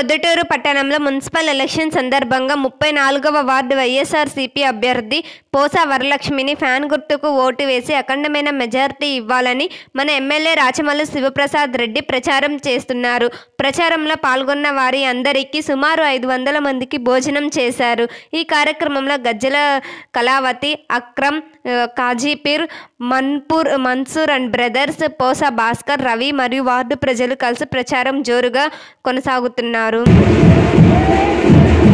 ప్రొద్దుటూరు పట్టణంలో municipal election సందర్భంగా ముప్పై నాలుగవ వార్డు వైఎస్ఆర్సీపీ అభ్యర్థి పోసా వరలక్ష్మిని ఫ్యాన్ గుర్తుకు ఓటు వేసి అఖండమైన మెజారిటీ ఇవ్వాలని మన ఎమ్మెల్యే రాచమల్లు శివప్రసాద్ రెడ్డి ప్రచారం చేస్తున్నారు ప్రచారంలో పాల్గొన్న వారి అందరికీ సుమారు ఐదు వందల మందికి భోజనం చేశారు ఈ కార్యక్రమంలో గజ్జల కళావతి అక్రమ్ ఆ, కాజీపీర్ మన్పూర్ మన్సూర్ అండ్ బ్రదర్స్ పోసా భాస్కర్ రవి మరియు వార్డు ప్రజలు కలిసి ప్రచారం జోరుగా కొనసాగుతున్నారు